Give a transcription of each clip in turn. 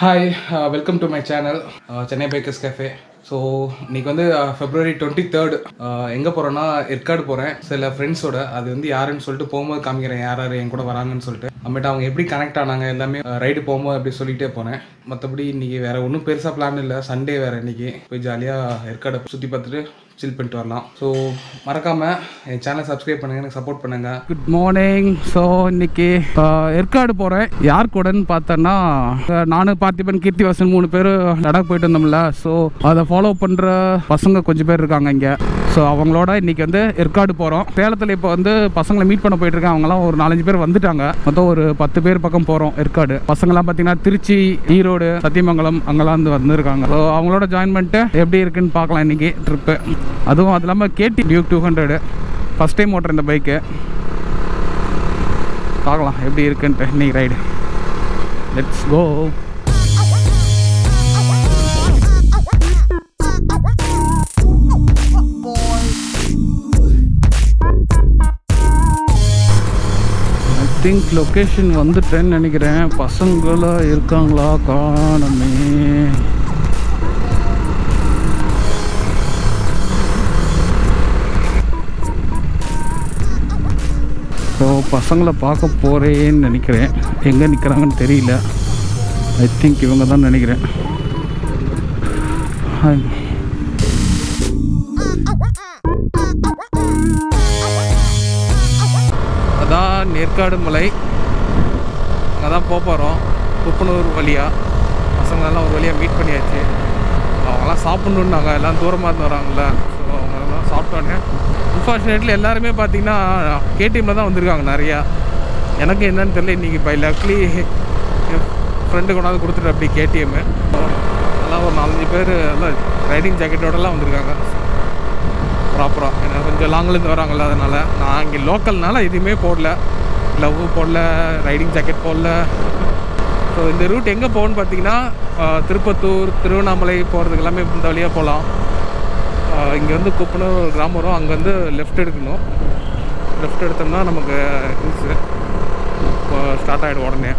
Hi welcome to my channel Chennai bikers cafe so இன்னைக்கு வந்து February twenty third எங்கே போகிறேன்னா ஏற்காடு போகிறேன் சில ஃப்ரெண்ட்ஸோட அது வந்து யாருன்னு சொல்லிட்டு போகும்போது காமிக்கிறேன் யார் யார் என் கூட வராங்கன்னு சொல்லிட்டு அம்மட்டு அவங்க எப்படி கனெக்ட் ஆனாங்க எல்லாமே ரைடு போகும்போது அப்படி சொல்லிட்டே போனேன் மற்றபடி இன்னைக்கு வேற ஒன்றும் பெருசாக பிளான் இல்லை சண்டே வேறு இன்னைக்கு போய் ஜாலியாக ஏற்காடு சுற்றி பார்த்துட்டு சில் பண்ணிட்டு வரலாம் ஸோ மறக்காமல் என் சேனல் சப்ஸ்கிரைப் பண்ணுங்கள் எனக்கு சப்போர்ட் பண்ணுங்கள் குட் மார்னிங் ஸோ இன்னைக்கு ஆஹ், ஏற்காடு போகிறேன் யார் கூடன்னு பார்த்தேன்னா ஆஹ், நானும் பார்த்திபன் கீர்த்திவாசன் மூணு பேர் லடாக் போயிட்டு வந்தோம்ல ஸோ அதை ஃபாலோ பண்ணுற பசங்க கொஞ்சம் பேர் இருக்காங்க இங்கே ஸோ அவங்களோட இன்னைக்கு வந்து ஏற்காடு போகிறோம் சேலத்தில் இப்போ வந்து பசங்களை மீட் பண்ண போயிட்டு இருக்காங்க அவங்களாம் ஒரு நாலஞ்சு பேர் வந்துட்டாங்க மொத்தம் ஒரு பத்து பேர் பக்கம் போகிறோம் ஏற்காடு பசங்களாம் பார்த்தீங்கன்னா திருச்சி ஈரோடு சத்தியமங்கலம் அங்கெல்லாம் வந்து வந்திருக்காங்க ஸோ அவங்களோட ஜாயின் பண்ணிட்டு எப்படி இருக்குன்னு பார்க்கலாம் இன்னைக்கு ட்ரிப்பு அதுவும் அது இல்லாமல் கேடி duke two hundred first time ஓட்டுற இந்த பைக்கு பார்க்கலாம் எப்படி இருக்குன்ட்டு இன்னைக்கு ride let's go I think location வந்துட்டேன்னு நினைக்கிறேன் பசங்களா இருக்காங்களா காணமே ஸோ பசங்களை பார்க்க போகிறேன்னு நினைக்கிறேன் எங்கே நிற்கிறாங்கன்னு தெரியல ஐ திங்க் இவங்க தான் நினைக்கிறேன் ஹாய். அதான் நேர்காடு மலை அங்கே தான் போக போகிறோம் குப்பனூர் வழியாக பசங்களெல்லாம் ஒரு வழியாக மீட் பண்ணியாச்சு அவங்களாம் சாப்பிட்ணுன்னாங்க எல்லாம் தூரமாக இருந்து வராங்கல்ல ஸோ அவங்கெல்லாம் சாப்பிட்டோன்னே அன்ஃபார்ச்சுனேட்லி எல்லாருமே பார்த்தீங்கன்னா கேடிஎம்மில் தான் வந்திருக்காங்க நிறையா எனக்கு என்னன்னு தெரியல இன்றைக்கி பை லக்லி ஃப்ரெண்டு கொண்டாந்து கொடுத்துட்டு அப்படி கேடிஎம்மு எல்லாம் ஒரு நாலஞ்சு பேர் எல்லாம் ரைடிங் ஜாக்கெட்டோடலாம் வந்திருக்காங்க ப்ராப்பராக ஏன்னா கொஞ்சம் லாங்கிலேருந்து வராங்கல்ல அதனால் நான் இங்கே லோக்கல்னால எதுவுமே போடல க்ளவ் போடல ரைடிங் ஜாக்கெட் போடல ஸோ இந்த ரூட் எங்கே போகணும்னு பார்த்தீங்கன்னா ஆஹ், திருப்பத்தூர் திருவண்ணாமலை போகிறதுக்கு எல்லாமே இந்த வழியாக போகலாம் இங்கே வந்து குப்பனூர் ஒரு கிராமம் வரும் அங்கே வந்து லெஃப்ட் எடுக்கணும் லெஃப்ட் எடுத்தோம்னா நமக்கு ஹில்ஸு இப்போ ஸ்டார்ட் ஆகிடும் உடனே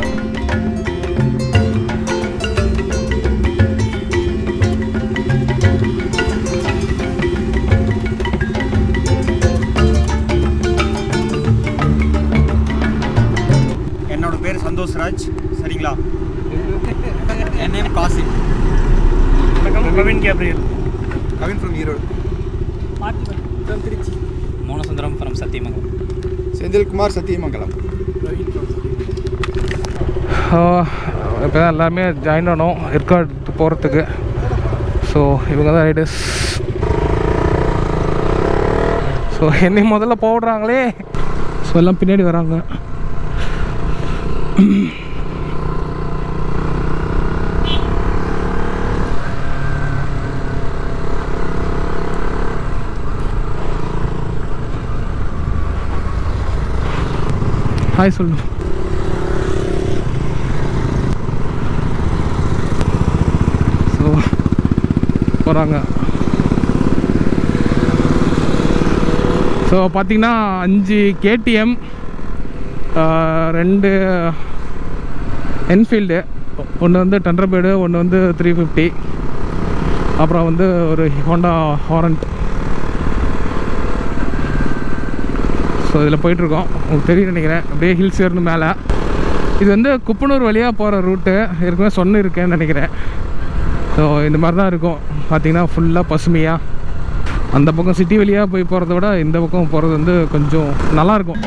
என்னோட பேர் சந்தோஷ்ராஜ் சரிங்களா என் name Kasim Kavin Gabriel Kavin from Erode Trichy Monasundaram from Sathyamangalam Senthilkumar Sathyamangalam இப்போ தான் எல்லாமே ஜாயின் ஆனோம் ஏற்காடு போகிறதுக்கு ஸோ இவங்க தான் ரைடர்ஸ் ஸோ என்னை முதல்ல போடுறாங்களே ஸோ எல்லாம் பின்னாடி வராங்க ஹாய் சொல்லு ஸோ போகிறாங்க ஸோ பார்த்தீங்கன்னா அஞ்சு கேடிஎம் ரெண்டு என்ஃபீல்டு ஒன்று வந்து டென்ட்ரபேடு ஒன்று வந்து த்ரீ ஃபிஃப்டி அப்புறம் வந்து ஒரு ஹோண்டா ஹாரண்ட் ஸோ இதில் போயிட்டுருக்கோம் உங்களுக்கு தெரியும் நினைக்கிறேன் அப்படியே ஹில்ஸ் ஏறணும் மேலே இது வந்து குப்பனூர் வழியாக போகிற ரூட்டு ஏற்கனவே சொன்னு இருக்கேன்னு நினைக்கிறேன் ஸோ இந்த மாதிரி தான் இருக்கும் பார்த்தீங்கன்னா ஃபுல்லாக பசுமையாக அந்த பக்கம் சிட்டி வழியாக போய் போகிறத விட இந்த பக்கம் போகிறது வந்து கொஞ்சம் நல்லாயிருக்கும்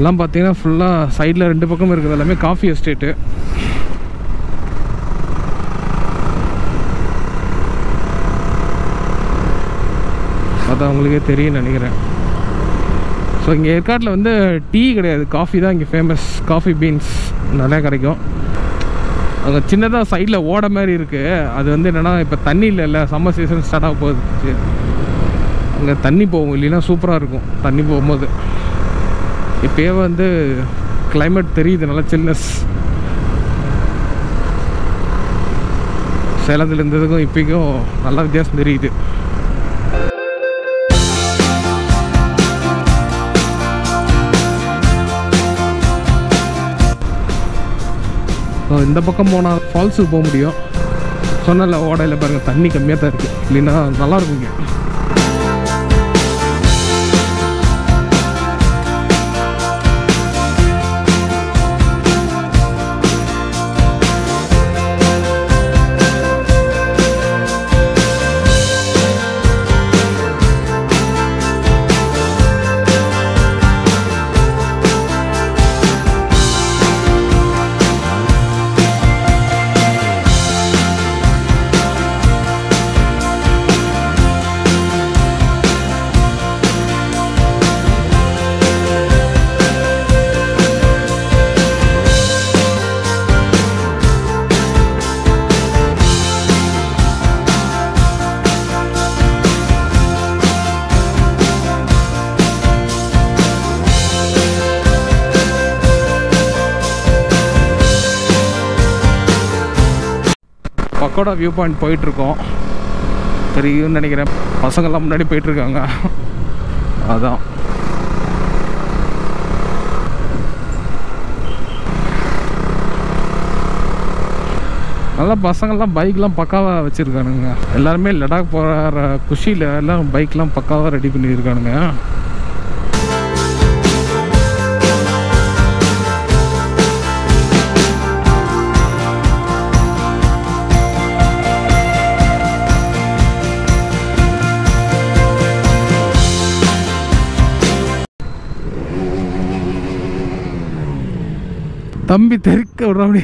இதெல்லாம் பார்த்தீங்கன்னா ஃபுல்லாக சைடில் ரெண்டு பக்கம் இருக்கிறது எல்லாமே காஃபி எஸ்டேட்டு பார்த்தா உங்களுக்கே தெரியும் நினைக்கிறேன் ஸோ இங்கே ஏற்காட்டில் வந்து டீ கிடையாது காஃபி தான் இங்கே ஃபேமஸ் காஃபி பீன்ஸ் நிறையா கிடைக்கும் அங்கே சின்னதாக சைடில் ஓட மாதிரி இருக்குது அது வந்து என்னென்னா இப்போ தண்ணி இல்லைல்ல சம்மர் சீசன் ஸ்டார்ட் ஆக போகுது அங்கே தண்ணி போகும் இல்லைன்னா சூப்பராக இருக்கும் தண்ணி போகும்போது இப்போயே வந்து climate தெரியுது நல்லா சில்னஸ் சேலத்தில் இருந்ததுக்கும் இப்போக்கும் நல்லா வித்தியாசம் தெரியுது ஸோ இந்த பக்கம் போனால் ஃபால்ஸுக்கு போக முடியும் சொன்னல ஓடையில் பாருங்கள் தண்ணி கம்மியாக தான் இருக்குது இல்லைன்னா நல்லா இருக்கும் இங்கே பக்கோடா வியூ பாயிண்ட் போயிட்டுருக்கோம் தெரியும்னு நினைக்கிறேன் பசங்கள்லாம் முன்னாடி போயிட்டுருக்காங்க அதான் நல்லா பசங்கள்லாம் பைக்லாம் பக்காவாக வச்சுருக்கானுங்க எல்லாருமே லடாக் போகிற குஷியில் எல்லாம் பைக்லாம் பக்காவாக ரெடி பண்ணியிருக்கானுங்க தம்பி தெறிக்க விட்றாப்படி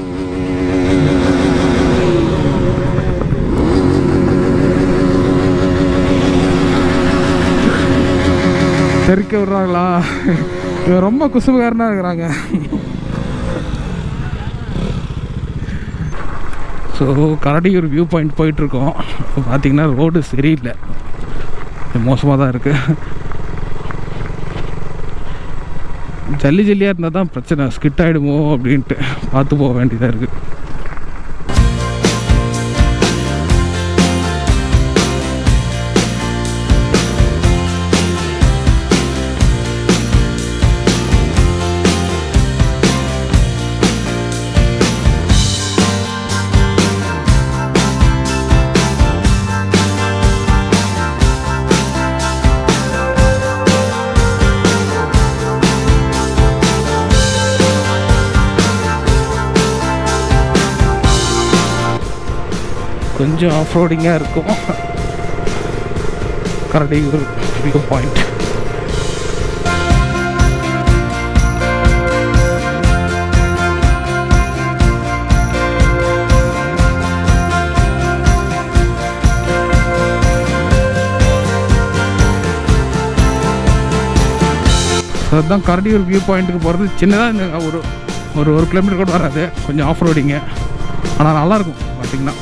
தெறிக்க விட்றாங்களா இவன் ரொம்ப குசுபுகாரனாக இருக்கிறாங்க ஸோ கரடியூர் வியூ பாயிண்ட் போயிட்டுருக்கோம் பார்த்தீங்கன்னா ரோடு சரியில்லை மோசமாக தான் இருக்குது ஜல்லி ஜல்லியாக இருந்தால் தான் பிரச்சனை ஸ்கிட் ஆகிடுமோ அப்படின்ட்டு பார்த்து போக வேண்டியதாக இருக்குது கொஞ்சம் ஆஃப் ரோடிங்காக இருக்கும் கரடியூர் வியூ பாயிண்ட் அதுதான் கரடியூர் வியூ பாயிண்ட்டுக்கு போகிறது சின்னதாக ஒரு ஒரு ஒரு கிலோமீட்டர் கூட வராது கொஞ்சம் ஆஃப் ரோடிங்கு ஆனால் நல்லாயிருக்கும் பார்த்தீங்கன்னா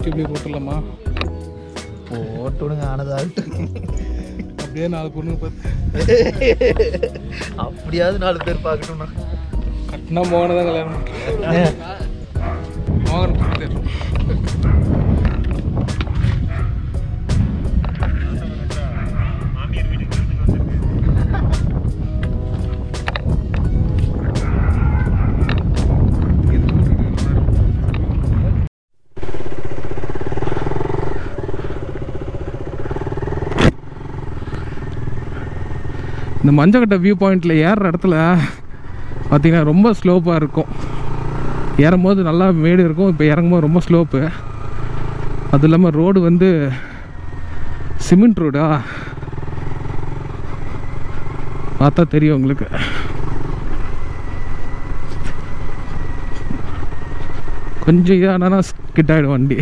யூடியூப்லேயே போட்டுடலாமா போட்டு விடுங்க ஆனதாகட்டு அப்படியே நாலு பொண்ணு பார்த்து அப்படியாவது நாலு பேர் பார்க்கணும்னா கட்டினா மோகனை தான் கல்யாணம் மோகன் தெரியும் இந்த மஞ்சக்கட்டை வியூ பாயிண்டில் ஏறுற இடத்துல பார்த்தீங்கன்னா ரொம்ப ஸ்லோப்பாக இருக்கும் ஏறும்போது நல்லா மேடு இருக்கும் இப்போ இறங்கும்போது ரொம்ப ஸ்லோப்பு அது இல்லாமல் ரோடு வந்து சிமெண்ட் ரோடா பார்த்தா தெரியும் உங்களுக்கு கொஞ்சம் இதானா ஸ்கிட் ஆகிடும் வண்டி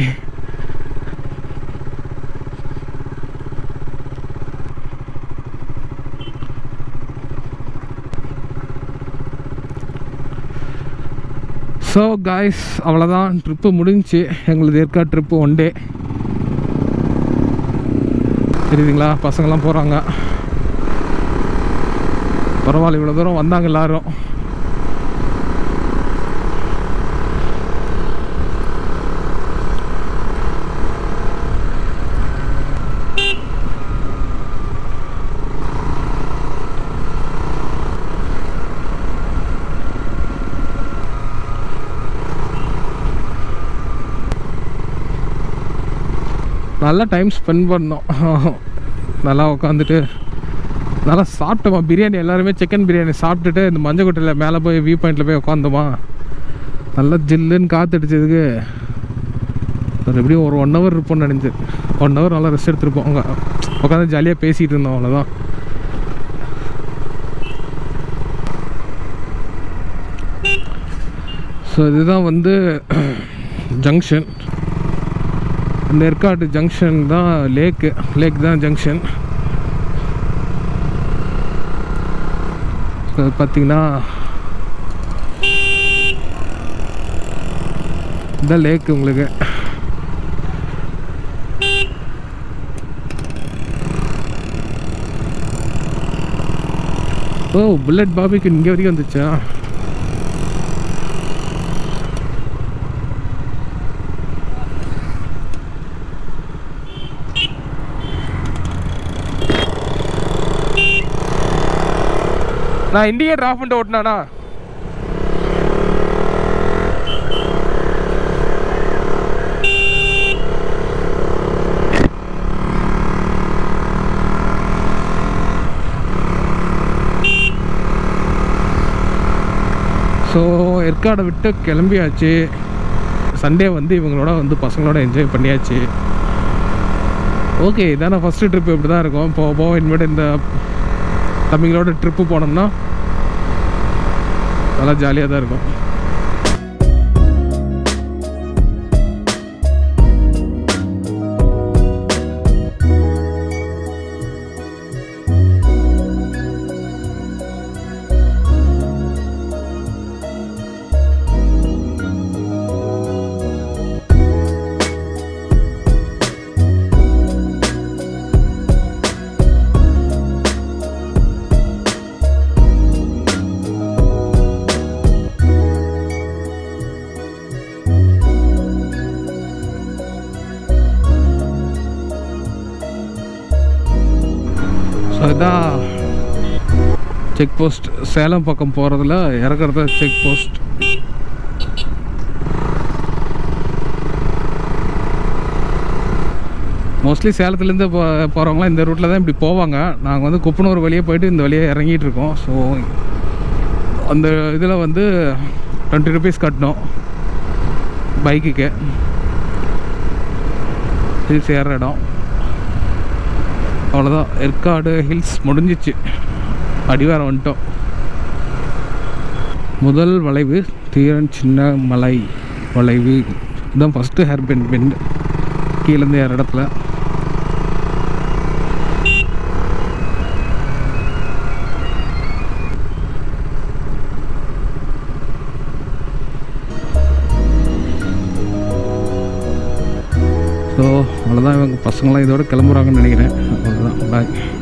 ஸோ காய்ஸ் அவ்வளோதான் ட்ரிப்பு முடிஞ்சுச்சு எங்களது ஏற்காடு ட்ரிப்பு ஒன் டே தெரியுதுங்களா பசங்கள்லாம் போகிறாங்க பரவாயில்ல இவ்வளோ தூரம் வந்தாங்க எல்லாரும் நல்லா டைம் ஸ்பெண்ட் பண்ணோம் நல்லா உட்காந்துட்டு நல்லா சாப்பிட்டோமா பிரியாணி எல்லாருமே சிக்கன் பிரியாணி சாப்பிட்டுட்டு இந்த மஞ்சக்கொட்டையில் மேலே போய் வியூ பாயிண்டில் போய் உட்காந்தோமா நல்லா ஜில்லுன்னு காத்தடிச்சதுக்கு ஒரு எப்படியும் ஒரு ஒன் ஹவர் இருப்போம்னு நினைஞ்சது ஒன் ஹவர் நல்லா ரெஸ்ட் எடுத்துருப்போம் அங்கே உட்காந்து ஜாலியாக பேசிகிட்டு இருந்தோம் அவ்வளோதான் ஸோ இதுதான் வந்து ஜங்ஷன் இந்த ஏற்காடு ஜங்ஷன் தான் லேக்கு லேக் தான் ஜங்ஷன் ஸோ பார்த்தீங்கன்னா இதான் லேக் உங்களுக்கு ஓ புல்லட் பாபிக்கு இங்கே வரைக்கும் வந்துச்சா நான் இண்டிகேட்டர் ஆஃப் பண்ணிட்டு ஓட்டினானா ஸோ ஏற்காடை விட்டு கிளம்பியாச்சு சண்டே வந்து இவங்களோட வந்து பசங்களோட என்ஜாய் பண்ணியாச்சு ஓகே இதான ஃபஸ்ட்டு ட்ரிப் இப்படி தான் இருக்கும் இப்போ போக இனிமேட்டு இந்த தம்பிங்களோட ட்ரிப்பு போனோம்னா நல்லா ஜாலியாக தான் இருக்கும் ஸோ இதான் செக் போஸ்ட் சேலம் பக்கம் போகிறதுல இறக்குறது செக் போஸ்ட் மோஸ்ட்லி சேலத்துலேருந்து போ போகிறவங்களாம் இந்த ரூட்டில் தான் இப்படி போவாங்க நாங்கள் வந்து குப்பனூர் வழியே போயிட்டு இந்த வழியே இறங்கிட்டு இருக்கோம் ஸோ அந்த இதில் வந்து டுவெண்ட்டி ருபீஸ் கட்டணும் பைக்குக்கு இது சேர்ற இடம் அவ்வளோதான் ஏற்காடு ஹில்ஸ் முடிஞ்சிச்சு அடிவாரம் வந்துட்டோம் முதல் வளைவு தீரன் சின்ன மலை வளைவு இதுதான் ஃபஸ்ட்டு ஹேர் பெண்ட் பெண்ட் கீழேருந்து ஏற இடத்துல ஸோ அவ்வளோதான் இவங்க பசங்களாம் இதோட கிளம்புறாங்கன்னு நினைக்கிறேன் அவ்வளோதான் பாய்